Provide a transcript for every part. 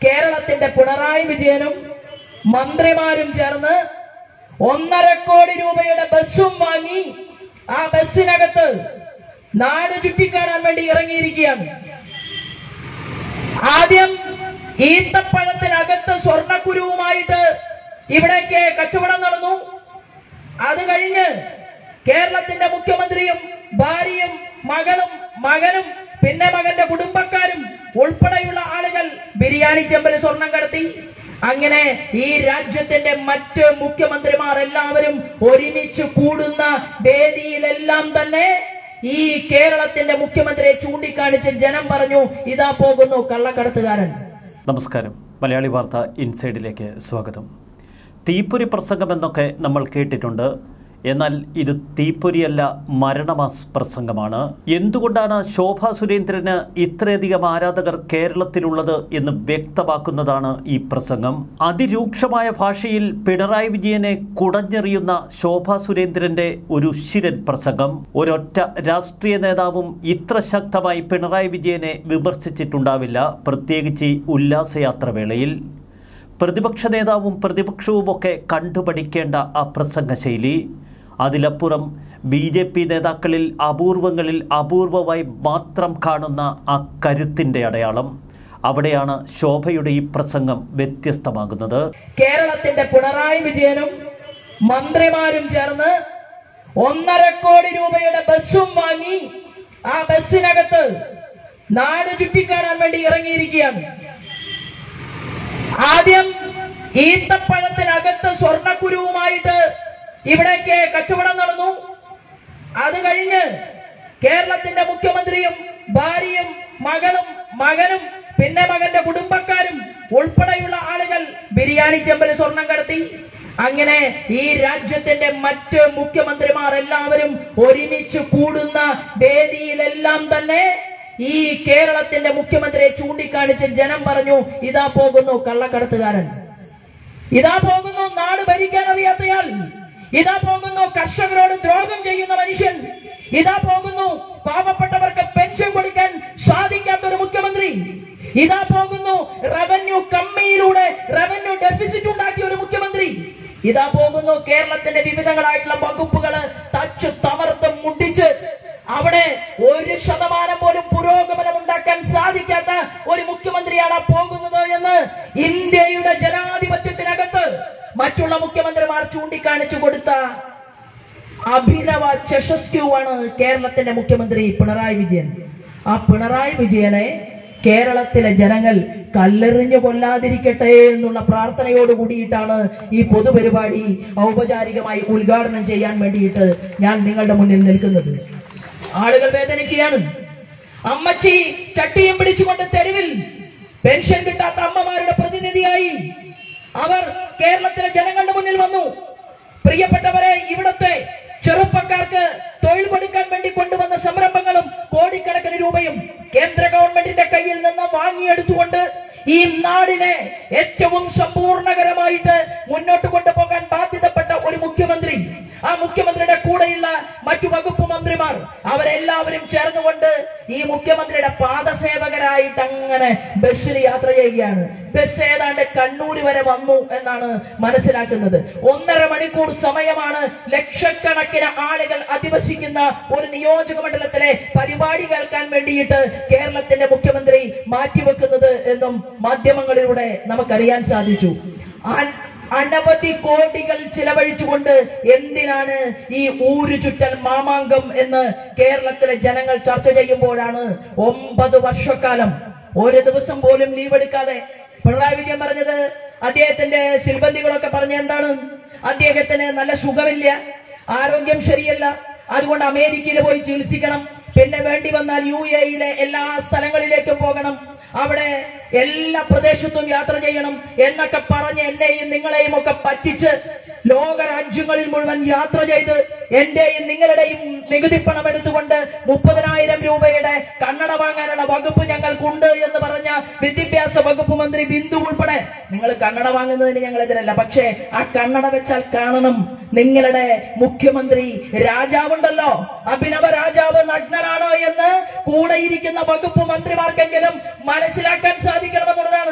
കേരളത്തിന്റെ പിണറായി വിജയനും മന്ത്രിമാരും ചേർന്ന് ഒന്നര കോടി രൂപയുടെ ബസ്സും വാങ്ങി ആ ബസ്സിനകത്ത് നാട് ചുറ്റിക്കാണാൻ വേണ്ടി ഇറങ്ങിയിരിക്കുകയാണ് ആദ്യം ഈത്തപ്പഴത്തിനകത്ത് സ്വർണക്കുരുവുമായിട്ട് ഇവിടേക്ക് കച്ചവടം നടന്നു അത് കഴിഞ്ഞ് കേരളത്തിന്റെ മുഖ്യമന്ത്രിയും ഭാര്യയും മകളും മകനും പിന്നെ മകന്റെ കുടുംബക്കാരും ഉൾപ്പെടെയുള്ള ആളുകൾ ബിരിയാണി ചെമ്പല് സ്വർണം കടത്തി അങ്ങനെ ഈ രാജ്യത്തിന്റെ മറ്റ് മുഖ്യമന്ത്രിമാർ എല്ലാവരും ഒരുമിച്ച് കൂടുന്ന വേദിയിലെല്ലാം തന്നെ ഈ കേരളത്തിന്റെ മുഖ്യമന്ത്രിയെ ചൂണ്ടിക്കാണിച്ച് ജനം പറഞ്ഞു ഇതാ പോകുന്നു കള്ളക്കടത്തുകാരൻ നമസ്കാരം മലയാളി വാർത്ത ഇൻസൈഡിലേക്ക് സ്വാഗതം തീപ്പൊരി പ്രസംഗമെന്നൊക്കെ നമ്മൾ കേട്ടിട്ടുണ്ട് എന്നാൽ ഇത് തീപ്പൊരിയല്ല മരണമാസ് പ്രസംഗമാണ് എന്തുകൊണ്ടാണ് ശോഭാ സുരേന്ദ്രന് ഇത്രയധികം ആരാധകർ കേരളത്തിലുള്ളത് എന്ന് വ്യക്തമാക്കുന്നതാണ് ഈ പ്രസംഗം അതിരൂക്ഷമായ ഭാഷയിൽ പിണറായി വിജയനെ കുടഞ്ഞെറിയുന്ന ശോഭാ സുരേന്ദ്രന്റെ ഒരു ശിരൻ പ്രസംഗം ഒരൊറ്റ രാഷ്ട്രീയ നേതാവും ഇത്ര ശക്തമായി പിണറായി വിജയനെ വിമർശിച്ചിട്ടുണ്ടാവില്ല പ്രത്യേകിച്ച് ഈ ഉല്ലാസയാത്രവേളയിൽ പ്രതിപക്ഷ നേതാവും പ്രതിപക്ഷവുമൊക്കെ കണ്ടുപഠിക്കേണ്ട ആ പ്രസംഗ ശൈലി അതിലപ്പുറം ബി ജെ പി നേതാക്കളിൽ അപൂർവങ്ങളിൽ അപൂർവമായി മാത്രം കാണുന്ന ആ കരുത്തിൻ്റെ അടയാളം അവിടെയാണ് ശോഭയുടെ ഈ പ്രസംഗം വ്യത്യസ്തമാകുന്നത് കേരളത്തിന്റെ പിണറായി വിജയനും മന്ത്രിമാരും ചേർന്ന് ഒന്നര കോടി രൂപയുടെ ബസ്സും വാങ്ങി ആ ബസ്സിനകത്ത് നാട് ചുറ്റിക്കാണാൻ വേണ്ടി ഇറങ്ങിയിരിക്കുകയാണ് ആദ്യം ഈത്തപ്പഴത്തിനകത്ത് സ്വർണക്കുരുവുമായിട്ട് ഇവിടേക്ക് കച്ചവടം നടന്നു അത് കഴിഞ്ഞ് കേരളത്തിന്റെ മുഖ്യമന്ത്രിയും ഭാര്യയും മകളും മകനും പിന്നെ മകന്റെ കുടുംബക്കാരും ഉൾപ്പെടെയുള്ള ആളുകൾ ബിരിയാണി ചെമ്പല് സ്വർണം കടത്തി അങ്ങനെ ഈ രാജ്യത്തിന്റെ മറ്റ് മുഖ്യമന്ത്രിമാർ എല്ലാവരും ഒരുമിച്ച് കൂടുന്ന വേദിയിലെല്ലാം തന്നെ ഈ കേരളത്തിന്റെ മുഖ്യമന്ത്രിയെ ചൂണ്ടിക്കാണിച്ച് ജനം പറഞ്ഞു ഇതാ പോകുന്നു കള്ളക്കടത്തുകാരൻ ഇതാ പോകുന്നു നാട് ഭരിക്കാൻ അറിയാത്തയാൾ ഇതാ പോകുന്നു കർഷകരോട് ദ്രോഹം ചെയ്യുന്ന മനുഷ്യൻ ഇതാ പോകുന്നു പാവപ്പെട്ടവർക്ക് പെൻഷൻ കൊടുക്കാൻ സാധിക്കാത്ത ഒരു മുഖ്യമന്ത്രി ഇതാ പോകുന്നു റവന്യൂ കമ്മിയിലൂടെ റവന്യൂ ഡെഫിസിറ്റ് ഉണ്ടാക്കിയ ഒരു മുഖ്യമന്ത്രി ഇതാ പോകുന്നു കേരളത്തിന്റെ വിവിധങ്ങളായിട്ടുള്ള വകുപ്പുകള് തച്ചു തമർത്ത് മുട്ടിച്ച് അവിടെ ഒരു ശതമാനം പോലും പുരോഗമനം ഉണ്ടാക്കാൻ സാധിക്കാത്ത ഒരു മുഖ്യമന്ത്രിയാണ് ആ പോകുന്നത് എന്ന് ഇന്ത്യയുടെ ജനാധിപത്യത്തിനകത്ത് മറ്റുള്ള മുഖ്യമന്ത്രിമാർ ചൂണ്ടിക്കാണിച്ചു കൊടുത്ത അഭിനവ ചഷസ്ക്യുവാണ് കേരളത്തിന്റെ മുഖ്യമന്ത്രി പിണറായി വിജയൻ ആ പിണറായി വിജയനെ കേരളത്തിലെ ജനങ്ങൾ കല്ലെറിഞ്ഞു കൊല്ലാതിരിക്കട്ടെ എന്നുള്ള പ്രാർത്ഥനയോട് കൂടിയിട്ടാണ് ഈ പൊതുപരിപാടി ഔപചാരികമായി ഉദ്ഘാടനം ചെയ്യാൻ വേണ്ടിയിട്ട് ഞാൻ നിങ്ങളുടെ മുന്നിൽ നിൽക്കുന്നത് ആളുകൾ വേദനിക്കുകയാണ് അമ്മച്ചി ചട്ടിയും പിടിച്ചുകൊണ്ട് തെരുവിൽ പെൻഷൻ കിട്ടാത്ത അമ്മമാരുടെ പ്രതിനിധിയായി അവർ കേരളത്തിലെ ജനങ്ങളുടെ മുന്നിൽ വന്നു പ്രിയപ്പെട്ടവരെ ഇവിടുത്തെ ചെറുപ്പക്കാർക്ക് തൊഴിൽ കൊടുക്കാൻ വേണ്ടി കൊണ്ടുവന്ന സംരംഭങ്ങളും കോടിക്കണക്കിന് രൂപയും കേന്ദ്ര ഗവൺമെന്റിന്റെ കയ്യിൽ നിന്ന് വാങ്ങിയെടുത്തുകൊണ്ട് ഈ നാടിനെ ഏറ്റവും സമ്പൂർണകരമായിട്ട് മുന്നോട്ട് കൊണ്ടുപോകാൻ ബാധ്യതപ്പെട്ട ഒരു മുഖ്യമന്ത്രി ആ മുഖ്യമന്ത്രിയുടെ കൂടെയുള്ള മറ്റു വകുപ്പ് മന്ത്രിമാർ അവരെല്ലാവരും ചേർന്നുകൊണ്ട് ഈ മുഖ്യമന്ത്രിയുടെ പാദസേവകരായിട്ട് അങ്ങനെ ബസ്സിൽ യാത്ര ചെയ്യുകയാണ് ബസ് ഏതാണ്ട് കണ്ണൂര് വരെ വന്നു എന്നാണ് മനസ്സിലാക്കുന്നത് ഒന്നര മണിക്കൂർ സമയമാണ് ലക്ഷക്കണക്കിന് ആളുകൾ അധിവസിക്കുന്ന ഒരു നിയോജക മണ്ഡലത്തിലെ പരിപാടി കേൾക്കാൻ വേണ്ടിയിട്ട് കേരളത്തിന്റെ മുഖ്യമന്ത്രി മാറ്റിവെക്കുന്നത് എന്നും മാധ്യമങ്ങളിലൂടെ നമുക്കറിയാൻ സാധിച്ചു ആ- അനവധി കോടികൾ ചിലവഴിച്ചുകൊണ്ട് എന്തിനാണ് ഈ ഊരു ചുറ്റൽ മാമാങ്കം എന്ന് കേരളത്തിലെ ജനങ്ങൾ ചർച്ച ചെയ്യുമ്പോഴാണ് ഒമ്പത് വർഷക്കാലം ഒരു ദിവസം പോലും ലീവ് എടുക്കാതെ പിണറായി വിജയൻ പറഞ്ഞത് അദ്ദേഹത്തിന്റെ സിൽബന്ധികളൊക്കെ പറഞ്ഞ എന്താണ് അദ്ദേഹത്തിന് നല്ല സുഖമില്ല ആരോഗ്യം ശരിയല്ല അതുകൊണ്ട് അമേരിക്കയിൽ പോയി ചികിത്സിക്കണം പിന്നെ വേണ്ടി വന്നാൽ യു എയിലെ എല്ലാ സ്ഥലങ്ങളിലേക്കും പോകണം അവിടെ എല്ലാ പ്രദേശത്തും യാത്ര ചെയ്യണം എന്നൊക്കെ പറഞ്ഞ് എന്നെയും നിങ്ങളെയും ഒക്കെ പറ്റിച്ച് ലോക രാജ്യങ്ങളിൽ മുഴുവൻ യാത്ര ചെയ്ത് എന്റെയും നിങ്ങളുടെയും നികുതി പണം എടുത്തുകൊണ്ട് മുപ്പതിനായിരം രൂപയുടെ കണ്ണട വാങ്ങാനുള്ള വകുപ്പ് ഞങ്ങൾക്കുണ്ട് എന്ന് പറഞ്ഞ വിദ്യാഭ്യാസ വകുപ്പ് മന്ത്രി ബിന്ദു ഉൾപ്പെടെ നിങ്ങൾ കണ്ണട വാങ്ങുന്നതിന് ഞങ്ങൾ എതിരല്ല പക്ഷേ ആ കണ്ണട വെച്ചാൽ കാണണം നിങ്ങളുടെ മുഖ്യമന്ത്രി രാജാവുണ്ടല്ലോ അഭിനവ രാജാവ് നഗ്നനാണോ എന്ന് കൂടെ ഇരിക്കുന്ന വകുപ്പ് മന്ത്രിമാർക്കെങ്കിലും മനസ്സിലാക്കാൻ സാധിക്കണമെന്നുള്ളതാണ്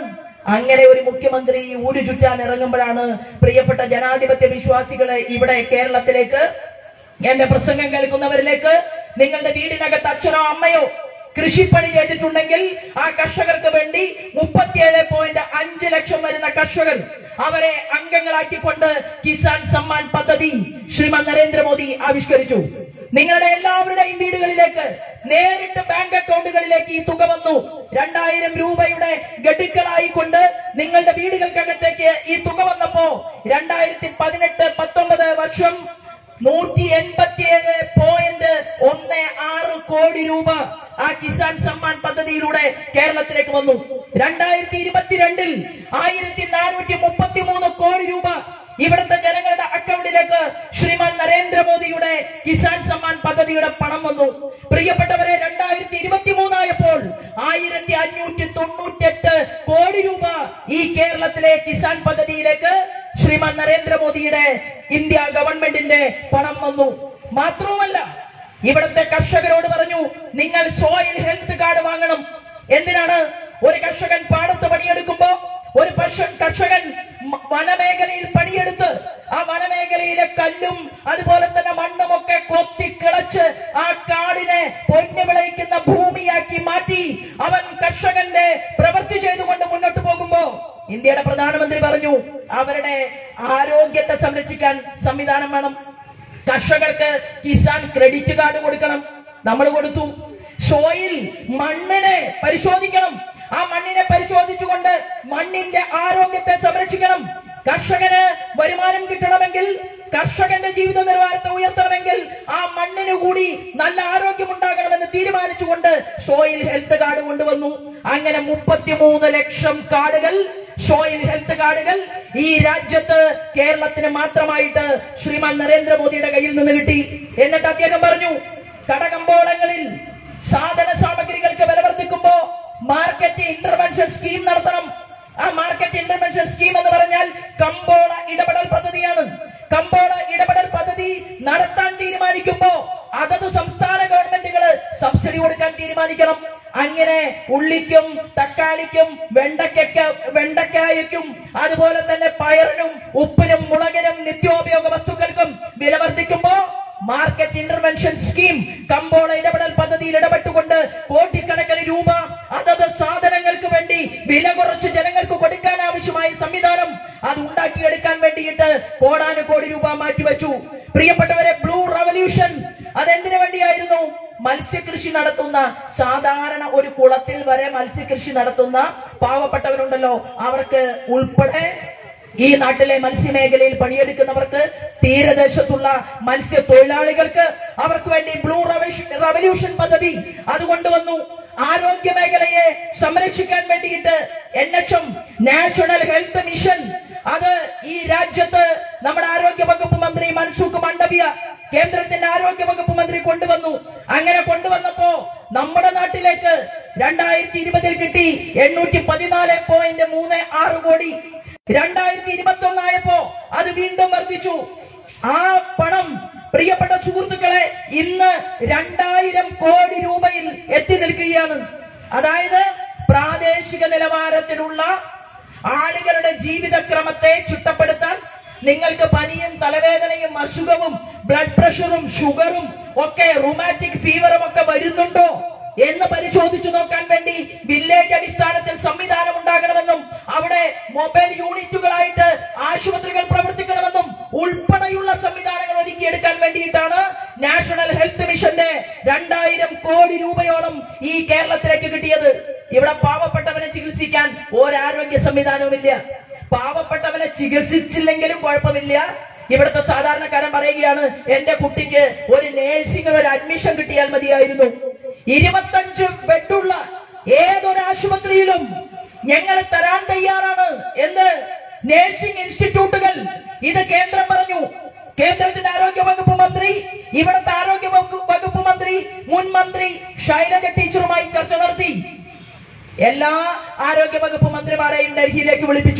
അങ്ങനെ ഒരു മുഖ്യമന്ത്രി ഊരു ചുറ്റാൻ ഇറങ്ങുമ്പോഴാണ് പ്രിയപ്പെട്ട ജനാധിപത്യ വിശ്വാസികളെ ഇവിടെ കേരളത്തിലേക്ക് എന്റെ പ്രസംഗം കേൾക്കുന്നവരിലേക്ക് നിങ്ങളുടെ വീടിനകത്ത് അച്ഛനോ അമ്മയോ കൃഷിപ്പണി ചെയ്തിട്ടുണ്ടെങ്കിൽ ആ കർഷകർക്ക് വേണ്ടി മുപ്പത്തിയേഴ് പോയിന്റ് അഞ്ച് ലക്ഷം വരുന്ന കർഷകർ അവരെ അംഗങ്ങളാക്കിക്കൊണ്ട് കിസാൻ സമ്മാൻ പദ്ധതി ശ്രീമാൻ നരേന്ദ്രമോദി ആവിഷ്കരിച്ചു നിങ്ങളുടെ എല്ലാവരുടെയും വീടുകളിലേക്ക് നേരിട്ട് ബാങ്ക് അക്കൗണ്ടുകളിലേക്ക് ഈ തുക വന്നു രണ്ടായിരം രൂപയുടെ ഗഡുക്കളായിക്കൊണ്ട് നിങ്ങളുടെ വീടുകൾക്കകത്തേക്ക് ഈ തുക വന്നപ്പോ രണ്ടായിരത്തി പതിനെട്ട് പത്തൊമ്പത് വർഷം നൂറ്റി എൺപത്തിയേഴ് പോയിന്റ് ഒന്ന് ആറ് കോടി രൂപ ആ കിസാൻ സമ്മാൻ പദ്ധതിയിലൂടെ കേരളത്തിലേക്ക് വന്നു രണ്ടായിരത്തി ഇരുപത്തിരണ്ടിൽ ആയിരത്തി നാനൂറ്റി മുപ്പത്തി മൂന്ന് കോടി രൂപ ഇവിടുത്തെ ജനങ്ങളുടെ അക്കൗണ്ടിലേക്ക് ശ്രീമാൻ നരേന്ദ്രമോദിയുടെ കിസാൻ സമ്മാൻ പദ്ധതിയുടെ പണം വന്നു പ്രിയപ്പെട്ടവരെ രണ്ടായിരത്തി ഇരുപത്തി മൂന്നായപ്പോൾ ആയിരത്തി അഞ്ഞൂറ്റി തൊണ്ണൂറ്റെട്ട് കോടി രൂപ ഈ കേരളത്തിലെ കിസാൻ പദ്ധതിയിലേക്ക് ശ്രീമാൻ നരേന്ദ്രമോദിയുടെ ഇന്ത്യ ഗവൺമെന്റിന്റെ പണം വന്നു മാത്രവുമല്ല ഇവിടുത്തെ കർഷകരോട് പറഞ്ഞു നിങ്ങൾ സോയിൽ ഹെൽത്ത് കാർഡ് വാങ്ങണം എന്തിനാണ് ഒരു കർഷകൻ പാടത്ത് പണിയെടുക്കുമ്പോ ഒരു പശ- കർഷകൻ മ- വനമേഖലയിൽ പണിയെടുത്ത് ആ വനമേഖലയിലെ കല്ലും അതുപോലെ തന്നെ മണ്ണുമൊക്കെ കൊത്തിക്കിളച്ച് ആ കാടിനെ പൊന്നു വിളയിക്കുന്ന ഭൂമിയാക്കി മാറ്റി അവൻ കർഷകന്റെ പ്രവൃത്തി ചെയ്തുകൊണ്ട് മുന്നോട്ട് പോകുമ്പോ ഇന്ത്യയുടെ പ്രധാനമന്ത്രി പറഞ്ഞു അവരുടെ ആരോഗ്യത്തെ സംരക്ഷിക്കാൻ സംവിധാനം വേണം കർഷകർക്ക് കിസാൻ ക്രെഡിറ്റ് കാർഡ് കൊടുക്കണം നമ്മൾ കൊടുത്തു സോയിൽ മണ്ണിനെ പരിശോധിക്കണം ആ മണ്ണിനെ പരിശോധിച്ചുകൊണ്ട് മണ്ണിന്റെ ആരോഗ്യത്തെ സംരക്ഷിക്കണം കർഷകന് വരുമാനം കിട്ടണമെങ്കിൽ കർഷകന്റെ ജീവിത നിലവാരത്തെ ഉയർത്തണമെങ്കിൽ ആ മണ്ണിന് കൂടി നല്ല ആരോഗ്യമുണ്ടാകണമെന്ന് തീരുമാനിച്ചുകൊണ്ട് സോയിൽ ഹെൽത്ത് കാർഡ് കൊണ്ടുവന്നു അങ്ങനെ മുപ്പത്തിമൂന്ന് ലക്ഷം കാർഡുകൾ സോയിൽ ഹെൽത്ത് കാർഡുകൾ ഈ രാജ്യത്ത് കേരളത്തിന് മാത്രമായിട്ട് ശ്രീമാൻ നരേന്ദ്രമോദിയുടെ കയ്യിൽ നിന്ന് കിട്ടി എന്നിട്ട് അദ്ദേഹം പറഞ്ഞു കടകമ്പോളങ്ങളിൽ സാധന സാമഗ്രികൾക്ക് വില വർദ്ധിക്കുമ്പോ മാർക്കറ്റ് ഇന്റർവെൻഷൻ സ്കീം നടത്തണം ആ മാർക്കറ്റ് ഇന്റർവെൻഷൻ സ്കീം എന്ന് പറഞ്ഞാൽ കമ്പോള ഇടപെടൽ പദ്ധതിയാണ് കമ്പോള ഇടപെടൽ പദ്ധതി നടത്താൻ തീരുമാനിക്കുമ്പോ അതത് സംസ്ഥാന ഗവൺമെന്റുകൾ സബ്സിഡി കൊടുക്കാൻ തീരുമാനിക്കണം അങ്ങനെ ഉള്ളിക്കും തക്കാളിക്കും വെണ്ടയ്ക്ക വെണ്ടക്കായക്കും അതുപോലെ തന്നെ പയറിനും ഉപ്പിനും മുളകിനും നിത്യോപയോഗ വസ്തുക്കൾക്കും വില വർദ്ധിക്കുമ്പോ മാർക്കറ്റ് ഇന്റർവെൻഷൻ സ്കീം കമ്പോള ഇടപെടൽ പദ്ധതിയിൽ ഇടപെട്ടുകൊണ്ട് കോടിക്കണക്കിന് രൂപ അതത് സാധനങ്ങൾക്ക് വേണ്ടി വില കുറച്ച് ജനങ്ങൾക്ക് കൊടുക്കാൻ ആവശ്യമായ സംവിധാനം അത് ഉണ്ടാക്കിയെടുക്കാൻ വേണ്ടിയിട്ട് കോടാനു കോടി രൂപ മാറ്റിവെച്ചു പ്രിയപ്പെട്ടവരെ ബ്ലൂ റവല്യൂഷൻ അതെന്തിനു വേണ്ടിയായിരുന്നു മത്സ്യകൃഷി നടത്തുന്ന സാധാരണ ഒരു കുളത്തിൽ വരെ മത്സ്യകൃഷി നടത്തുന്ന പാവപ്പെട്ടവരുണ്ടല്ലോ അവർക്ക് ഉൾപ്പെടെ ഈ നാട്ടിലെ മത്സ്യമേഖലയിൽ പണിയെടുക്കുന്നവർക്ക് തീരദേശത്തുള്ള മത്സ്യത്തൊഴിലാളികൾക്ക് അവർക്ക് വേണ്ടി ബ്ലൂ റവല്യൂഷൻ- റവല്യൂഷൻ പദ്ധതി അത് കൊണ്ടുവന്നു ആരോഗ്യ മേഖലയെ സംരക്ഷിക്കാൻ വേണ്ടിയിട്ട് N H M national health mission അത് ഈ രാജ്യത്ത് നമ്മുടെ ആരോഗ്യ വകുപ്പ് മന്ത്രി മൻസുഖ് മാണ്ഡവ്യ കേന്ദ്രത്തിന്റെ ആരോഗ്യ വകുപ്പ് മന്ത്രി കൊണ്ടുവന്നു അങ്ങനെ കൊണ്ടുവന്നപ്പോ നമ്മുടെ നാട്ടിലേക്ക് രണ്ടായിരത്തി ഇരുപതിൽ കിട്ടി എണ്ണൂറ്റി പതിനാല് പോയിന്റ് മൂന്ന് ആറ് കോടി രണ്ടായിരത്തി ഇരുപത്തി ഒന്നായപ്പോ അത് വീണ്ടും വർദ്ധിച്ചു ആ പണം പ്രിയപ്പെട്ട സുഹൃത്തുക്കളെ ഇന്ന് രണ്ടായിരം കോടി രൂപയിൽ എത്തി നിൽക്കുകയാണ് അതായത് പ്രാദേശിക നിലവാരത്തിലുള്ള ആളുകളുടെ ജീവിതക്രമത്തെ ചിട്ടപ്പെടുത്താൻ നിങ്ങൾക്ക് പനിയും തലവേദനയും അസുഖവും ബ്ലഡ് പ്രഷറും ഷുഗറും ഒക്കെ റുമാറ്റിക് ഫീവറും ഒക്കെ വരുന്നുണ്ടോ എന്ന് പരിശോധിച്ചു നോക്കാൻ വേണ്ടി വില്ലേജ് അടിസ്ഥാനത്തിൽ സംവിധാനം ഉണ്ടാകണമെന്നും അവിടെ മൊബൈൽ യൂണിറ്റുകളായിട്ട് ആശുപത്രികൾ പ്രവർത്തിക്കണമെന്നും ഉൾപ്പെടെയുള്ള സംവിധാനങ്ങൾ ഒരുക്കിയെടുക്കാൻ വേണ്ടിയിട്ടാണ് നാഷണൽ ഹെൽത്ത് മിഷന്റെ രണ്ടായിരം കോടി രൂപയോളം ഈ കേരളത്തിലേക്ക് കിട്ടിയത് ഇവിടെ പാവപ്പെട്ടവനെ ചികിത്സിക്കാൻ ഒരാരോഗ്യ സംവിധാനവുമില്ല പാവപ്പെട്ടവനെ ചികിത്സിച്ചില്ലെങ്കിലും കുഴപ്പമില്ല ഇവിടുത്തെ സാധാരണക്കാരൻ പറയുകയാണ് എന്റെ കുട്ടിക്ക് ഒരു നേഴ്സിംഗിന് ഒരു അഡ്മിഷൻ കിട്ടിയാൽ മതിയായിരുന്നു ഇരുപത്തഞ്ച് ബെഡുള്ള ഏതൊരു ആശുപത്രിയിലും ഞങ്ങൾ തരാൻ തയ്യാറാണ് എന്ന് നേഴ്സിംഗ് ഇൻസ്റ്റിറ്റ്യൂട്ടുകൾ ഇത് കേന്ദ്രം പറഞ്ഞു കേന്ദ്രത്തിന്റെ ആരോഗ്യ വകുപ്പ് മന്ത്രി ഇവിടുത്തെ ആരോഗ്യ വകുപ്പ് വകുപ്പ് മന്ത്രി മുൻ മന്ത്രി ശൈലജ ടീച്ചറുമായി ചർച്ച നടത്തി എല്ലാ ആരോഗ്യ വകുപ്പ് മന്ത്രിമാരെയും ഡൽഹിയിലേക്ക് വിളിപ്പിച്ചു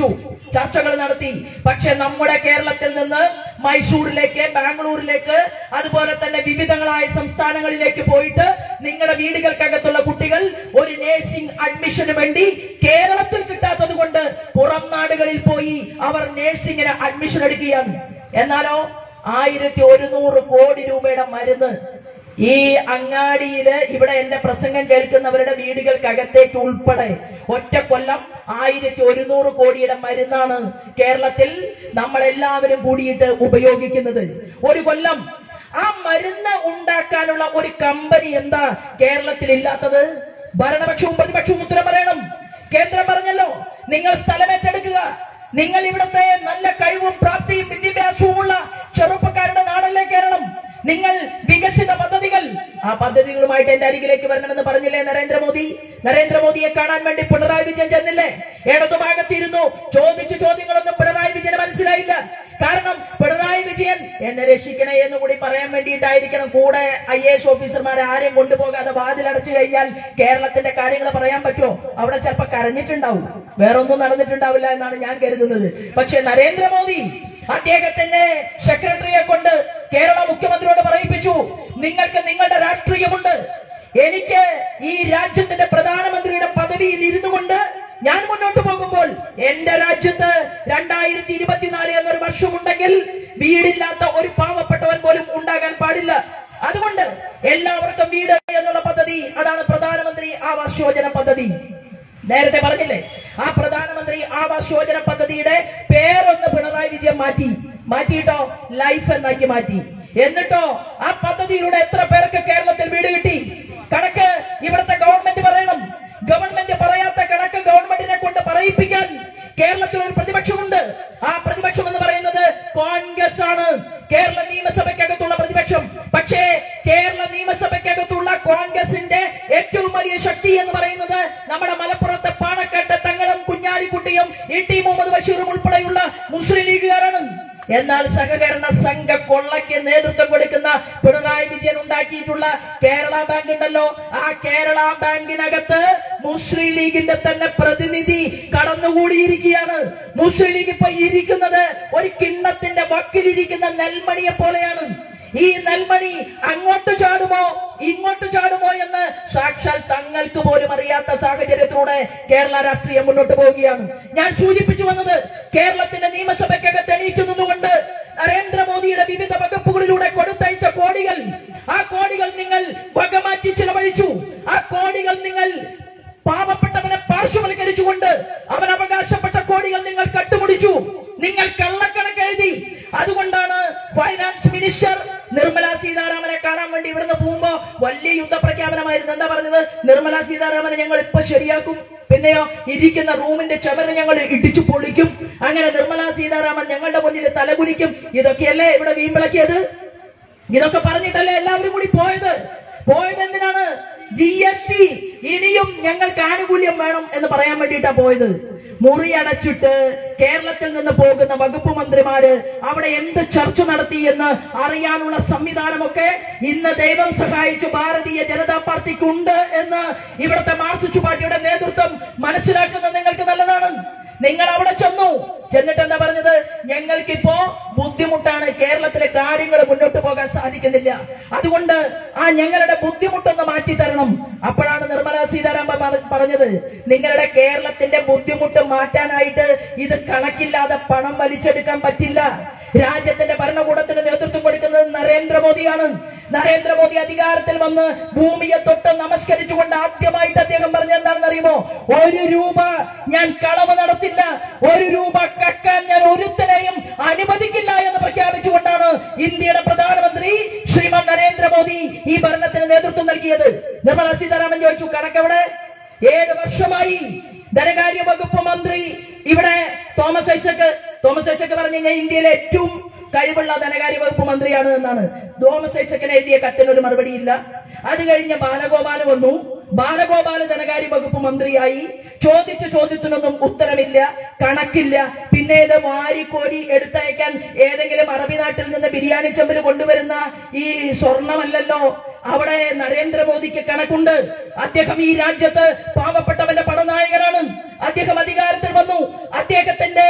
ചർച്ചകൾ നടത്തി പക്ഷെ നമ്മുടെ കേരളത്തിൽ നിന്ന് മൈസൂരിലേക്ക് ബാംഗ്ലൂരിലേക്ക് അതുപോലെ തന്നെ വിവിധങ്ങളായ സംസ്ഥാനങ്ങളിലേക്ക് പോയിട്ട് നിങ്ങളുടെ വീടുകൾക്കകത്തുള്ള കുട്ടികൾ ഒരു നേഴ്സിംഗ് അഡ്മിഷന് വേണ്ടി കേരളത്തിൽ കിട്ടാത്തത് കൊണ്ട് പുറം നാടുകളിൽ പോയി അവർ നേഴ്സിംഗിന് അഡ്മിഷൻ എടുക്കുകയാണ് എന്നാലോ ആയിരത്തി ഒരുന്നൂറ് കോടി രൂപയുടെ മരുന്ന് ഈ അങ്ങാടിയില് ഇവിടെ എന്റെ പ്രസംഗം കേൾക്കുന്നവരുടെ വീടുകൾക്കകത്തേക്ക് ഉൾപ്പെടെ ഒറ്റ കൊല്ലം ആയിരത്തി ഒരുന്നൂറ് കോടിയുടെ മരുന്നാണ് കേരളത്തിൽ നമ്മൾ എല്ലാവരും കൂടിയിട്ട് ഉപയോഗിക്കുന്നത് ഒരു കൊല്ലം ആ മരുന്ന് ഉണ്ടാക്കാനുള്ള ഒരു കമ്പനി എന്താ കേരളത്തിൽ ഇല്ലാത്തത് ഭരണപക്ഷവും പ്രതിപക്ഷവും ഉത്തരം പറയണം കേന്ദ്രം പറഞ്ഞല്ലോ നിങ്ങൾ സ്ഥലമേറ്റെടുക്കുക നിങ്ങൾ ഇവിടുത്തെ നല്ല കഴിവും പ്രാപ്തിയും വിദ്യാഭ്യാസവുമുള്ള ചെറുപ്പക്കാരുടെ നാടല്ലേ കേരളം നിങ്ങൾ വികസിത പദ്ധതികൾ ആ പദ്ധതികളുമായിട്ട് എന്റെ അരികിലേക്ക് വരണമെന്ന് പറഞ്ഞില്ലേ നരേന്ദ്രമോദി നരേന്ദ്രമോദിയെ കാണാൻ വേണ്ടി പിണറായി വിജയൻ ചെന്നില്ലേ ഇടതുഭാഗത്തിരുന്നു ചോദിച്ചു ചോദ്യങ്ങളൊന്നും പിണറായി വിജയന് മനസ്സിലായില്ല കാരണം പിണറായി വിജയൻ എന്നെ രക്ഷിക്കണേ എന്ന് കൂടി പറയാൻ വേണ്ടിയിട്ടായിരിക്കണം കൂടെ ഐ എസ് ഓഫീസർമാരെ ആരെയും കൊണ്ടുപോകാതെ വാതിലടച്ചു കഴിഞ്ഞാൽ കേരളത്തിന്റെ കാര്യങ്ങൾ പറയാൻ പറ്റുമോ അവിടെ ചിലപ്പോ കരഞ്ഞിട്ടുണ്ടാവും വേറൊന്നും നടന്നിട്ടുണ്ടാവില്ല എന്നാണ് ഞാൻ കരുതുന്നത് പക്ഷെ നരേന്ദ്രമോദി അദ്ദേഹത്തിന്റെ സെക്രട്ടറിയെ കൊണ്ട് കേരള മുഖ്യമന്ത്രിയോട് പറയിപ്പിച്ചു നിങ്ങൾക്ക് നിങ്ങളുടെ രാഷ്ട്രീയമുണ്ട് എനിക്ക് ഈ രാജ്യത്തിന്റെ പ്രധാനമന്ത്രിയുടെ പദവിയിൽ ഇരുന്നു കൊണ്ട് ഞാൻ മുന്നോട്ട് പോകുമ്പോൾ എന്റെ രാജ്യത്ത് രണ്ടായിരത്തി ഇരുപത്തിനാല് എന്നൊരു വർഷമുണ്ടെങ്കിൽ വീടില്ലാത്ത ഒരു പാവപ്പെട്ടവൻ പോലും ഉണ്ടാകാൻ പാടില്ല അതുകൊണ്ട് എല്ലാവർക്കും വീട് എന്നുള്ള പദ്ധതി അതാണ് പ്രധാനമന്ത്രി ആവാസ് യോജന പദ്ധതി നേരത്തെ പറഞ്ഞില്ലേ ആ പ്രധാനമന്ത്രി ആവാസ് യോജന പദ്ധതിയുടെ പേരൊന്ന് പിണറായി വിജയൻ മാറ്റി മാറ്റിയിട്ടോ ലൈഫ് എന്നാക്കി മാറ്റി എന്നിട്ടോ ആ പദ്ധതിയിലൂടെ എത്ര പേർക്ക് കേരളത്തിൽ വീട് കിട്ടി കണക്ക് ഇവിടുത്തെ ഗവൺമെന്റ് പറയണം ഗവൺമെന്റ് പറയാത്ത കണക്ക് ഗവൺമെന്റിനെ കൊണ്ട് പറയിപ്പിക്കാൻ കേരളത്തിൽ ഒരു പ്രതിപക്ഷമുണ്ട് ആ പ്രതിപക്ഷം എന്ന് പറയുന്നത് കോൺഗ്രസ് ആണ് കേരള നിയമസഭയ്ക്കകത്തുള്ള പ്രതിപക്ഷം പക്ഷേ കേരള നിയമസഭയ്ക്കകത്തുള്ള കോൺഗ്രസിന്റെ ഏറ്റവും വലിയ ശക്തി എന്ന് പറയുന്നത് നമ്മുടെ മലപ്പുറത്തെ പാണക്കാട്ട് തങ്ങളും കുഞ്ഞാലിക്കുട്ടിയും ഇ ടി മുഹമ്മദ് ബഷീറും ഉൾപ്പെടെയുള്ള മുസ്ലിം ലീഗുകാരാണ് എന്നാൽ സഹകരണ സംഘ കൊള്ളയ്ക്ക് നേതൃത്വം കൊടുക്കുന്ന പിണറായി വിജയൻ ഉണ്ടാക്കിയിട്ടുള്ള കേരള ബാങ്ക് ഉണ്ടല്ലോ ആ കേരള ബാങ്കിനകത്ത് മുസ്ലിം ലീഗിന്റെ തന്നെ പ്രതിനിധി കടന്നുകൂടിയിരിക്കുകയാണ് മുസ്ലിം ലീഗ് ഇപ്പൊ ഇരിക്കുന്നത് ഒരു കിണ്ണത്തിന്റെ വക്കിലിരിക്കുന്ന നെൽമണിയെ പോലെയാണ് ഈ നെൽമണി അങ്ങോട്ട് ചാടുമോ ഇങ്ങോട്ട് ചാടുമോ എന്ന് സാക്ഷാൽ തങ്ങൾക്ക് പോലും അറിയാത്ത സാഹചര്യത്തിലൂടെ കേരള രാഷ്ട്രീയം മുന്നോട്ട് പോവുകയാണ് ഞാൻ സൂചിപ്പിച്ചു വന്നത് കേരളത്തിന്റെ നിയമസഭയ്ക്കകത്ത് എണീക്കുന്നതുകൊണ്ട് നരേന്ദ്രമോദിയുടെ വിവിധ വകുപ്പുകളിലൂടെ കൊടുത്തയച്ച കോടികൾ ആ കോടികൾ നിങ്ങൾ വകമാറ്റി ചിലവഴിച്ചു ആ കോടികൾ നിങ്ങൾ പാവപ്പെട്ടവനെ പാർശ്വവൽക്കരിച്ചുകൊണ്ട് അവൻ അവകാശപ്പെട്ട കോടികൾ നിങ്ങൾ കട്ടുമുടിച്ചു നിങ്ങൾ കള്ളക്കണക്ക് എഴുതി അതുകൊണ്ടാണ് ഫൈനാൻസ് മിനിസ്റ്റർ നിർമ്മല സീതാരാമനെ കാണാൻ വേണ്ടി ഇവിടുന്ന് പോകുമ്പോ വലിയ യുദ്ധപ്രഖ്യാപനമായിരുന്നു എന്താ പറഞ്ഞത് നിർമ്മല സീതാരാമനെ ഞങ്ങൾ ഇപ്പൊ ശരിയാക്കും പിന്നെയോ ഇരിക്കുന്ന റൂമിന്റെ ചവറ് ഞങ്ങൾ ഇടിച്ചു പൊളിക്കും അങ്ങനെ നിർമ്മല സീതാരാമൻ ഞങ്ങളുടെ മുന്നിൽ തലകുലിക്കും ഇതൊക്കെയല്ലേ ഇവിടെ വീമ്പിളക്കിയത് ഇതൊക്കെ പറഞ്ഞിട്ടല്ലേ എല്ലാവരും കൂടി പോയത് പോയത് എന്തിനാണ് ജി എസ് ടി ഇനിയും ഞങ്ങൾക്ക് ആനുകൂല്യം വേണം എന്ന് പറയാൻ വേണ്ടിയിട്ടാ പോയത് മുറി അടച്ചിട്ട് കേരളത്തിൽ നിന്ന് പോകുന്ന വകുപ്പ് മന്ത്രിമാര് അവിടെ എന്ത് ചർച്ച നടത്തി എന്ന് അറിയാനുള്ള സംവിധാനമൊക്കെ ഇന്ന് ദൈവം സഹായിച്ചു ഭാരതീയ ജനതാ പാർട്ടിക്ക് ഉണ്ട് എന്ന് ഇവിടുത്തെ മാർക്സിസ്റ്റ് പാർട്ടിയുടെ നേതൃത്വം മനസ്സിലാക്കുന്നത് നിങ്ങൾക്ക് നല്ലതാണ് നിങ്ങൾ അവിടെ ചെന്നു ചെന്നിട്ട് എന്താ പറഞ്ഞത് ഞങ്ങൾക്കിപ്പോ ബുദ്ധിമുട്ടാണ് കേരളത്തിലെ കാര്യങ്ങൾ മുന്നോട്ട് പോകാൻ സാധിക്കുന്നില്ല അതുകൊണ്ട് ആ ഞങ്ങളുടെ ബുദ്ധിമുട്ടൊന്ന് മാറ്റി തരണം അപ്പോഴാണ് നിർമ്മല സീതാരാമൻ പറ- പറഞ്ഞത് നിങ്ങളുടെ കേരളത്തിന്റെ ബുദ്ധിമുട്ട് മാറ്റാനായിട്ട് ഇത് കണക്കില്ലാതെ പണം വലിച്ചെടുക്കാൻ പറ്റില്ല രാജ്യത്തിന്റെ ഭരണകൂടത്തിന് നേതൃത്വം കൊടുക്കുന്നത് നരേന്ദ്രമോദിയാണ് നരേന്ദ്രമോദി അധികാരത്തിൽ വന്ന് ഭൂമിയെ തൊട്ട് നമസ്കരിച്ചുകൊണ്ട് ആദ്യമായിട്ട് അദ്ദേഹം പറഞ്ഞ എന്താണെന്ന് അറിയുമോ ഒരു രൂപ ഞാൻ കളവ് നടത്തില്ല ഒരു രൂപ കക്കാൻ ഞാൻ ഒരുത്തനെയും അനുവദിക്കില്ല എന്ന് പ്രഖ്യാപിച്ചുകൊണ്ടാണ് ഇന്ത്യയുടെ പ്രധാനമന്ത്രി ശ്രീമാൻ നരേന്ദ്രമോദി ഈ ഭരണത്തിന് നേതൃത്വം നൽകിയത് നിർമ്മല സീതാരാമൻ ചോദിച്ചു കണക്കെവിടെ ഏഴ് വർഷമായി ധനകാര്യ വകുപ്പ് മന്ത്രി ഇവിടെ തോമസ് ഐസക് തോമസ് ഐസക് പറഞ്ഞു കഴിഞ്ഞാൽ ഇന്ത്യയിലെ ഏറ്റവും കഴിവുള്ള ധനകാര്യ വകുപ്പ് മന്ത്രിയാണ് എന്നാണ് തോമസ് ഐസക്കിന് എഴുതിയ കത്തിന് ഒരു മറുപടിയില്ല അത് കഴിഞ്ഞ് ബാലഗോപാൽ വന്നു ബാലഗോപാൽ ധനകാര്യ വകുപ്പ് മന്ത്രിയായി ചോദിച്ച ചോദ്യത്തിനൊന്നും ഉത്തരമില്ല കണക്കില്ല പിന്നെ ഇത് വാരിക്കോരി എടുത്തയക്കാൻ ഏതെങ്കിലും അറബി നാട്ടിൽ നിന്ന് ബിരിയാണി ചെമ്പിൽ കൊണ്ടുവരുന്ന ഈ സ്വർണമല്ലല്ലോ അവിടെ നരേന്ദ്രമോദിക്ക് കണക്കുണ്ട് അദ്ദേഹം ഈ രാജ്യത്ത് പാവപ്പെട്ടവന്റെ പടനായകനാണ് അദ്ദേഹം അധികാരത്തിൽ വന്നു അദ്ദേഹത്തിന്റെ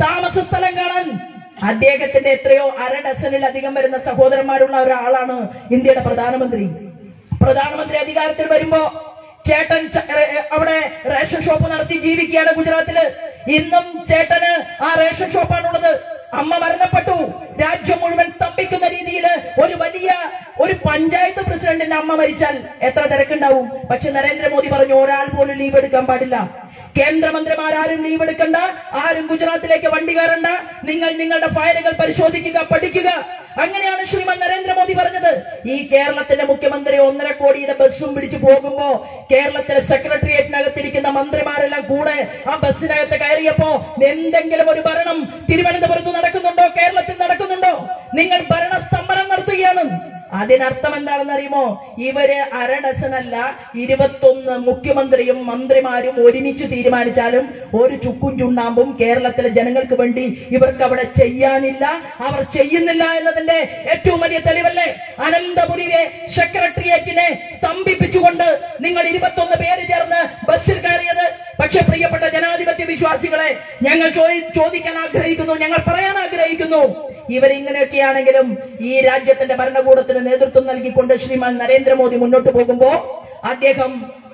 താമസ സ്ഥലം കാണാൻ അദ്ദേഹത്തിന്റെ എത്രയോ അര ഡസനിലധികം വരുന്ന സഹോദരന്മാരുള്ള ഒരാളാണ് ഇന്ത്യയുടെ പ്രധാനമന്ത്രി പ്രധാനമന്ത്രി അധികാരത്തിൽ വരുമ്പോ ചേട്ടൻ ച- ഏ, ഏ, അവിടെ റേഷൻ ഷോപ്പ് നടത്തി ജീവിക്കുകയാണ് ഗുജറാത്തില് ഇന്നും ചേട്ടന് ആ റേഷൻ ഷോപ്പാണുള്ളത് അമ്മ മരണപ്പെട്ടു രാജ്യം മുഴുവൻ സ്തംഭിക്കുന്ന രീതിയിൽ ഒരു വലിയ ഒരു പഞ്ചായത്ത് പ്രസിഡന്റിന്റെ അമ്മ മരിച്ചാൽ എത്ര തിരക്കുണ്ടാവും പക്ഷെ നരേന്ദ്രമോദി പറഞ്ഞു ഒരാൾ പോലും ലീവ് എടുക്കാൻ പാടില്ല കേന്ദ്രമന്ത്രിമാരും ലീവ് എടുക്കണ്ട ആരും ഗുജറാത്തിലേക്ക് വണ്ടി കയറണ്ട നിങ്ങൾ നിങ്ങളുടെ ഫയലുകൾ പരിശോധിക്കുക പഠിക്കുക അങ്ങനെയാണ് ശ്രീമാൻ നരേന്ദ്രമോദി പറഞ്ഞത് ഈ കേരളത്തിന്റെ മുഖ്യമന്ത്രി ഒന്നര കോടിയുടെ ബസ്സും പിടിച്ചു പോകുമ്പോ കേരളത്തിലെ സെക്രട്ടേറിയറ്റിനകത്തിരിക്കുന്ന മന്ത്രിമാരെല്ലാം കൂടെ ആ ബസ്സിനകത്ത് കയറിയപ്പോ എന്തെങ്കിലും ഒരു ഭരണം തിരുവനന്തപുരത്ത് നടക്കുന്നുണ്ടോ കേരളത്തിൽ നടക്കുന്നുണ്ടോ നിങ്ങൾ ഭരണസ്തംഭനം നടത്തുകയാണ് അതിനർത്ഥം എന്താണെന്ന് അറിയുമോ ഇവര് അര ഡസനല്ല ഇരുപത്തൊന്ന് മുഖ്യമന്ത്രിയും മന്ത്രിമാരും ഒരുമിച്ച് തീരുമാനിച്ചാലും ഒരു ചുക്കും ചുണ്ണാമ്പും കേരളത്തിലെ ജനങ്ങൾക്ക് വേണ്ടി ഇവർക്ക് അവിടെ ചെയ്യാനില്ല അവർ ചെയ്യുന്നില്ല എന്നതിന്റെ ഏറ്റവും വലിയ തെളിവല്ലേ അനന്തപുരിയിലെ സെക്രട്ടേറിയറ്റിനെ സ്തംഭിപ്പിച്ചുകൊണ്ട് നിങ്ങൾ ഇരുപത്തൊന്ന് പേര് ചേർന്ന് ബസ്സിൽ കയറിയത് പക്ഷെ പ്രിയപ്പെട്ട ജനാധിപത്യ വിശ്വാസികളെ ഞങ്ങൾ ചോദി- ചോദിക്കാൻ ആഗ്രഹിക്കുന്നു ഞങ്ങൾ പറയാൻ ആഗ്രഹിക്കുന്നു ഇവരിങ്ങനെയൊക്കെയാണെങ്കിലും ഈ രാജ്യത്തിന്റെ ഭരണകൂടത്തിന് നേതൃത്വം നൽകിക്കൊണ്ട് ശ്രീമാൻ നരേന്ദ്രമോദി മുന്നോട്ട് പോകുമ്പോ അദ്ദേഹം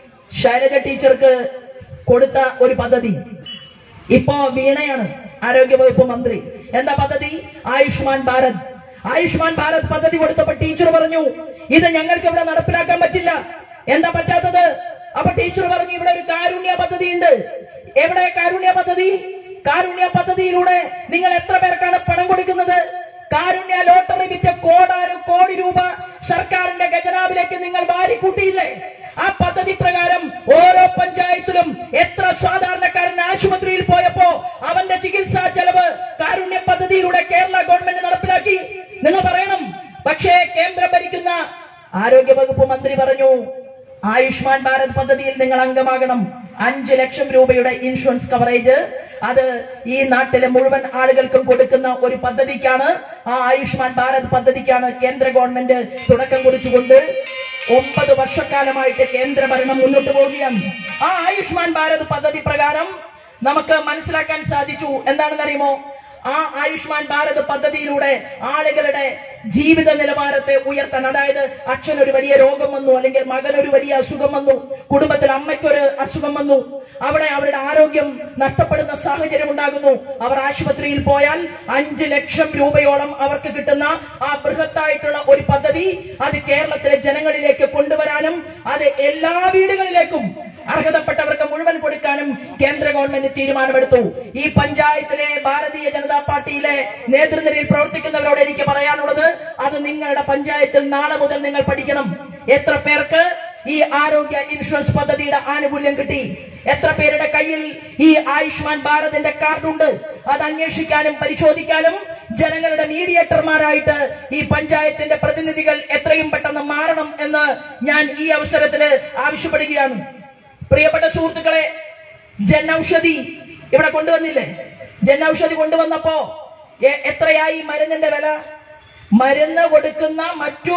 ശൈലജ ടീച്ചർക്ക് കൊടുത്ത ഒരു പദ്ധതി ഇപ്പോ വീണയാണ് ആരോഗ്യവകുപ്പ് മന്ത്രി എന്താ പദ്ധതി ആയുഷ്മാൻ ഭാരത് ആയുഷ്മാൻ ഭാരത് പദ്ധതി കൊടുത്തപ്പോ ടീച്ചർ പറഞ്ഞു ഇത് ഞങ്ങൾക്ക് ഇവിടെ നടപ്പിലാക്കാൻ പറ്റില്ല എന്താ പറ്റാത്തത് അപ്പൊ ടീച്ചർ പറഞ്ഞു ഇവിടെ ഒരു കാരുണ്യ പദ്ധതി ഉണ്ട് എവിടെ കാരുണ്യ പദ്ധതി കാരുണ്യ പദ്ധതിയിലൂടെ നിങ്ങൾ എത്ര പേർക്കാണ് പണം കൊടുക്കുന്നത് കാരുണ്യ ലോട്ടറി വിറ്റ കോടാനും കോടി രൂപ സർക്കാരിന്റെ ഖജനാവിലേക്ക് നിങ്ങൾ വാരിക്കൂട്ടിയില്ലേ ആ പദ്ധതി പ്രകാരം ഓരോ പഞ്ചായത്തിലും എത്ര സാധാരണക്കാരൻ ആശുപത്രിയിൽ പോയപ്പോ അവന്റെ ചികിത്സാ ചെലവ് കാരുണ്യ പദ്ധതിയിലൂടെ കേരള ഗവൺമെന്റ് നടപ്പിലാക്കി നിങ്ങൾ പറയണം പക്ഷേ കേന്ദ്രം ഭരിക്കുന്ന ആരോഗ്യവകുപ്പ് മന്ത്രി പറഞ്ഞു ആയുഷ്മാൻ ഭാരത് പദ്ധതിയിൽ നിങ്ങൾ അംഗമാകണം അഞ്ച് ലക്ഷം രൂപയുടെ ഇൻഷുറൻസ് കവറേജ് അത് ഈ നാട്ടിലെ മുഴുവൻ ആളുകൾക്കും കൊടുക്കുന്ന ഒരു പദ്ധതിക്കാണ് ആ ആയുഷ്മാൻ ഭാരത് പദ്ധതിക്കാണ് കേന്ദ്ര ഗവൺമെന്റ് തുടക്കം കുറിച്ചുകൊണ്ട് ഒമ്പത് വർഷക്കാലമായിട്ട് കേന്ദ്ര ഭരണം മുന്നോട്ട് പോവുകയാണ് ആ ആയുഷ്മാൻ ഭാരത് പദ്ധതി പ്രകാരം നമുക്ക് മനസ്സിലാക്കാൻ സാധിച്ചു എന്താണെന്നറിയുമോ ആ ആയുഷ്മാൻ ഭാരത് പദ്ധതിയിലൂടെ ആളുകളുടെ ജീവിത നിലവാരത്തെ ഉയർത്താൻ അതായത് അച്ഛനൊരു വലിയ രോഗം വന്നു അല്ലെങ്കിൽ മകനൊരു വലിയ അസുഖം വന്നു കുടുംബത്തിൽ അമ്മയ്ക്കൊരു അസുഖം വന്നു അവിടെ അവരുടെ ആരോഗ്യം നഷ്ടപ്പെടുന്ന സാഹചര്യം ഉണ്ടാകുന്നു അവർ ആശുപത്രിയിൽ പോയാൽ അഞ്ച് ലക്ഷം രൂപയോളം അവർക്ക് കിട്ടുന്ന ആ ബൃഹത്തായിട്ടുള്ള ഒരു പദ്ധതി അത് കേരളത്തിലെ ജനങ്ങളിലേക്ക് കൊണ്ടുവരാനും അത് എല്ലാ വീടുകളിലേക്കും അർഹതപ്പെട്ടവർക്ക് മുഴുവൻ കൊടുക്കാനും കേന്ദ്ര ഗവൺമെന്റ് തീരുമാനമെടുത്തു ഈ പഞ്ചായത്തിലെ ഭാരതീയ ജനതാ പാർട്ടിയിലെ നേതൃനിരയിൽ പ്രവർത്തിക്കുന്നവരോട് എനിക്ക് പറയാനുള്ളത് അത് നിങ്ങളുടെ പഞ്ചായത്തിൽ നാളെ മുതൽ നിങ്ങൾ പഠിക്കണം എത്ര പേർക്ക് ഈ ആരോഗ്യ ഇൻഷുറൻസ് പദ്ധതിയുടെ ആനുകൂല്യം കിട്ടി എത്ര പേരുടെ കയ്യിൽ ഈ ആയുഷ്മാൻ ഭാരതിന്റെ കാർഡുണ്ട് അത് അന്വേഷിക്കാനും പരിശോധിക്കാനും ജനങ്ങളുടെ മീഡിയേറ്റർമാരായിട്ട് ഈ പഞ്ചായത്തിന്റെ പ്രതിനിധികൾ എത്രയും പെട്ടെന്ന് മാറണം എന്ന് ഞാൻ ഈ അവസരത്തിൽ ആവശ്യപ്പെടുകയാണ് പ്രിയപ്പെട്ട സുഹൃത്തുക്കളെ ജൻ ഔഷധി ഇവിടെ കൊണ്ടുവന്നില്ലേ ജൻ ഔഷധി കൊണ്ടുവന്നപ്പോ എ- എത്രയായി മരുന്നിന്റെ വില മരുന്ന് കൊടുക്കുന്ന മറ്റു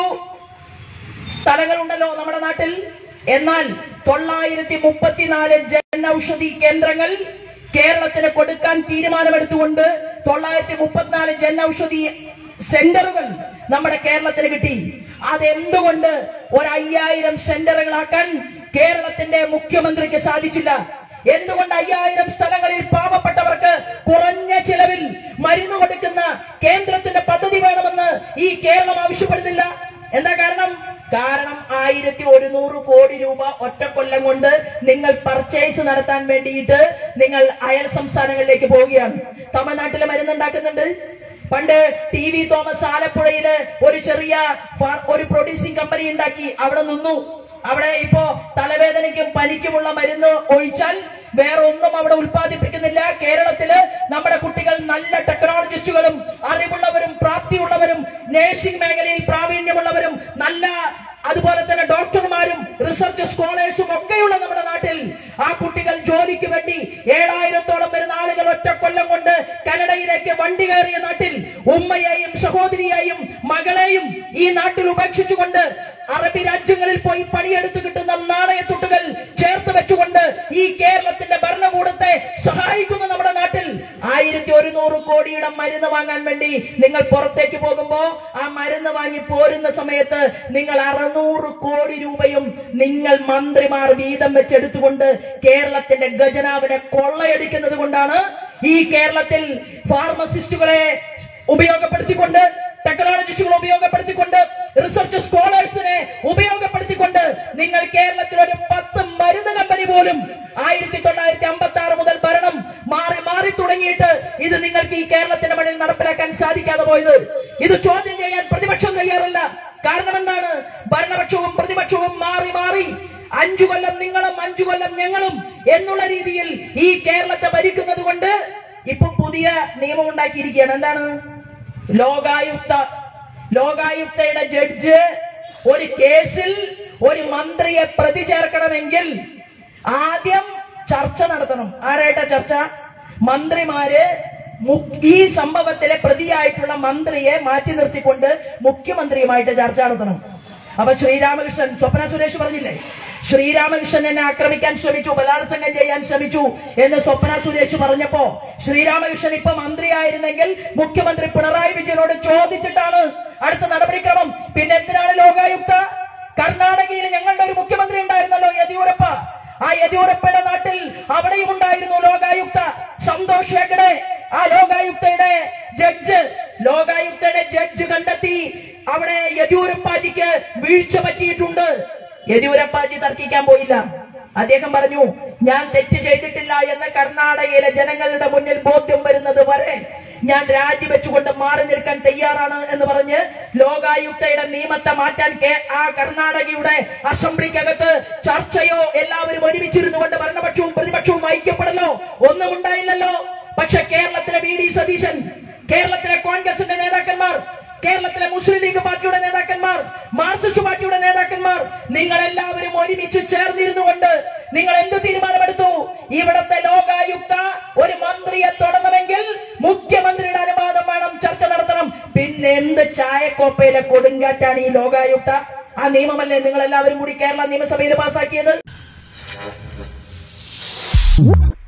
സ്ഥലങ്ങളുണ്ടല്ലോ നമ്മുടെ നാട്ടിൽ എന്നാൽ തൊള്ളായിരത്തി മുപ്പത്തിനാല് ജൻ ഔഷധി കേന്ദ്രങ്ങൾ കേരളത്തിന് കൊടുക്കാൻ തീരുമാനമെടുത്തുകൊണ്ട് തൊള്ളായിരത്തി മുപ്പത്തിനാല് ജൻ ഔഷധി സെന്ററുകൾ നമ്മുടെ കേരളത്തിന് കിട്ടി അതെന്തുകൊണ്ട് ഒരു അയ്യായിരം സെന്ററുകളാക്കാൻ കേരളത്തിന്റെ മുഖ്യമന്ത്രിക്ക് സാധിച്ചില്ല എന്തുകൊണ്ട് അയ്യായിരം സ്ഥലങ്ങളിൽ പാവപ്പെട്ടവർക്ക് കുറഞ്ഞ ചിലവിൽ മരുന്ന് കൊടുക്കുന്ന കേന്ദ്രത്തിന്റെ പദ്ധതി വേണമെന്ന് ഈ കേരളം ആവശ്യപ്പെടുന്നില്ല എന്താ കാരണം കാരണം ആയിരത്തി ഒരുന്നൂറ് കോടി രൂപ ഒറ്റക്കൊല്ലം കൊണ്ട് നിങ്ങൾ പർച്ചേസ് നടത്താൻ വേണ്ടിയിട്ട് നിങ്ങൾ അയൽ സംസ്ഥാനങ്ങളിലേക്ക് പോവുകയാണ് തമിഴ്നാട്ടിൽ മരുന്നുണ്ടാക്കുന്നുണ്ട് പണ്ട് ടി വി തോമസ് ആലപ്പുഴയില് ഒരു ചെറിയ ഫാ- ഒരു പ്രൊഡ്യൂസിംഗ് കമ്പനി ഉണ്ടാക്കി അവിടെ നിന്നു അവിടെ ഇപ്പോ തലവേദനയ്ക്കും പനിക്കുമുള്ള മരുന്ന് ഒഴിച്ചാൽ വേറെ ഒന്നും അവിടെ ഉൽപ്പാദിപ്പിക്കുന്നില്ല കേരളത്തില് നമ്മുടെ കുട്ടികൾ നല്ല ടെക്നോളജിസ്റ്റുകളും അറിവുള്ളവരും പ്രാപ്തിയുള്ളവരും നഴ്സിംഗ് മേഖലയിൽ പ്രാവീണ്യമുള്ളവരും നല്ല അതുപോലെ തന്നെ ഡോക്ടർമാരും റിസർച്ച് സ്കോളേഴ്സും ഒക്കെയുള്ള നമ്മുടെ നാട്ടിൽ ആ കുട്ടികൾ ജോലിക്ക് വേണ്ടി ഏഴായിരത്തോളം വരുന്ന ആളുകൾ ഒറ്റ കൊല്ലം കൊണ്ട് കനഡയിലേക്ക് വണ്ടി കയറിയ നാട്ടിൽ ഉമ്മയെയും സഹോദരിയെയും മകളെയും ഈ നാട്ടിൽ ഉപേക്ഷിച്ചുകൊണ്ട് അറബി രാജ്യങ്ങളിൽ പോയി പണിയെടുത്ത് കിട്ടുന്ന നാണയത്തുട്ടുകൾ ചേർത്ത് വെച്ചുകൊണ്ട് ഈ കേരളത്തിന്റെ ഭരണകൂടത്തെ സഹായിക്കുന്ന നമ്മുടെ നാട്ടിൽ ആയിരത്തി ഒരുന്നൂറ് കോടിയുടെ മരുന്ന് വാങ്ങാൻ വേണ്ടി നിങ്ങൾ പുറത്തേക്ക് പോകുമ്പോ ആ മരുന്ന് വാങ്ങി പോരുന്ന സമയത്ത് നിങ്ങൾ അറുന്നൂറ് കോടി രൂപയും നിങ്ങൾ മന്ത്രിമാർ വീതം വെച്ചെടുത്തുകൊണ്ട് കേരളത്തിന്റെ ഖജനാവിനെ കൊള്ളയടിക്കുന്നത് കൊണ്ടാണ് ഈ കേരളത്തിൽ ഫാർമസിസ്റ്റുകളെ ഉപയോഗപ്പെടുത്തിക്കൊണ്ട് ടെക്നോളജിസ്റ്റുകളെ ഉപയോഗപ്പെടുത്തിക്കൊണ്ട് റിസർച്ച് സ്കോളേഴ്സിനെ ഉപയോഗപ്പെടുത്തിക്കൊണ്ട് നിങ്ങൾ കേരളത്തിൽ ഒരു പത്ത് മരുന്ന് കമ്പനി പോലും ആയിരത്തി തൊള്ളായിരത്തി അമ്പത്തി ആറ് മുതൽ ഭരണം മാറി മാറി തുടങ്ങിയിട്ട് ഇത് നിങ്ങൾക്ക് ഈ കേരളത്തിന്റെ മണ്ണിൽ നടപ്പിലാക്കാൻ സാധിക്കാതെ പോയത് ഇത് ചോദ്യം ചെയ്യാൻ പ്രതിപക്ഷം തയ്യാറല്ല കാരണം എന്താണ് ഭരണപക്ഷവും പ്രതിപക്ഷവും മാറി മാറി അഞ്ചു കൊല്ലം നിങ്ങളും അഞ്ചു കൊല്ലം ഞങ്ങളും എന്നുള്ള രീതിയിൽ ഈ കേരളത്തെ ഭരിക്കുന്നത് കൊണ്ട് ഇപ്പൊ പുതിയ നിയമം ഉണ്ടാക്കിയിരിക്കുകയാണ് എന്താണ് ലോകായുക്ത ലോകായുക്തയുടെ ജഡ്ജ് ഒരു കേസിൽ ഒരു മന്ത്രിയെ പ്രതി ചേർക്കണമെങ്കിൽ ആദ്യം ചർച്ച നടത്തണം ആരായിട്ടാ ചർച്ച മന്ത്രിമാര് മു- ഈ സംഭവത്തിലെ പ്രതിയായിട്ടുള്ള മന്ത്രിയെ മാറ്റി നിർത്തിക്കൊണ്ട് മുഖ്യമന്ത്രിയുമായിട്ട് ചർച്ച നടത്തണം അപ്പൊ ശ്രീരാമകൃഷ്ണൻ സ്വപ്ന സുരേഷ് പറഞ്ഞില്ലേ ശ്രീരാമകൃഷ്ണൻ എന്നെ ആക്രമിക്കാൻ ശ്രമിച്ചു ബലാത്സംഗം ചെയ്യാൻ ശ്രമിച്ചു എന്ന് സ്വപ്ന സുരേഷ് പറഞ്ഞപ്പോ ശ്രീരാമകൃഷ്ണൻ ഇപ്പൊ മന്ത്രിയായിരുന്നെങ്കിൽ മുഖ്യമന്ത്രി പിണറായി വിജയനോട് ചോദിച്ചിട്ടാണ് അടുത്ത നടപടിക്രമം പിന്നെ എന്തിനാണ് ലോകായുക്ത കർണാടകയിൽ ഞങ്ങളുടെ ഒരു മുഖ്യമന്ത്രി ഉണ്ടായിരുന്നല്ലോ യെദ്യൂരപ്പ ആ യെദ്യൂരപ്പയുടെ നാട്ടിൽ അവിടെയും ഉണ്ടായിരുന്നു ലോകായുക്ത സന്തോഷ് ഹെഗ്ഡെ ആ ലോകായുക്തയുടെ ജഡ്ജ് ലോകായുക്തയുടെ ജഡ്ജ് കണ്ടെത്തി അവിടെ യെദ്യൂരപ്പാജിക്ക് വീഴ്ച പറ്റിയിട്ടുണ്ട് യെദ്യൂരപ്പാജി തർക്കിക്കാൻ പോയില്ല അദ്ദേഹം പറഞ്ഞു ഞാൻ തെറ്റ് ചെയ്തിട്ടില്ല എന്ന് കർണാടകയിലെ ജനങ്ങളുടെ മുന്നിൽ ബോധ്യം വരുന്നത് വരെ ഞാൻ രാജിവെച്ചുകൊണ്ട് മാറി നിൽക്കാൻ തയ്യാറാണ് എന്ന് പറഞ്ഞ് ലോകായുക്തയുടെ നിയമത്തെ മാറ്റാൻ കേ- ആ കർണാടകയുടെ അസംബ്ലിക്കകത്ത് ചർച്ചയോ എല്ലാവരും ഒരുമിച്ചിരുന്നു കൊണ്ട് ഭരണപക്ഷവും പ്രതിപക്ഷവും ഐക്യപ്പെടലോ ഒന്നും ഉണ്ടായില്ലല്ലോ പക്ഷെ കേരളത്തിലെ വി ഡി സതീശൻ കേരളത്തിലെ കോൺഗ്രസിന്റെ നേതാക്കന്മാർ കേരളത്തിലെ മുസ്ലിം ലീഗ് പാർട്ടിയുടെ നേതാക്കന്മാർ മാർക്സിസ്റ്റ് പാർട്ടിയുടെ നേതാക്കന്മാർ നിങ്ങൾ എല്ലാവരും ഒരുമിച്ച് ചേർന്നിരുന്നു കൊണ്ട് നിങ്ങൾ എന്ത് തീരുമാനമെടുത്തു ഇവിടത്തെ ലോകായുക്ത ഒരു മന്ത്രിയെ തൊടണമെങ്കിൽ മുഖ്യമന്ത്രിയുടെ അനുവാദം വേണം ചർച്ച നടത്തണം പിന്നെ എന്ത് ചായക്കോപ്പയിലെ കൊടുങ്കാറ്റാണ് ഈ ലോകായുക്ത ആ നിയമമല്ലേ നിങ്ങൾ എല്ലാവരും കൂടി കേരള നിയമസഭയിൽ പാസാക്കിയത്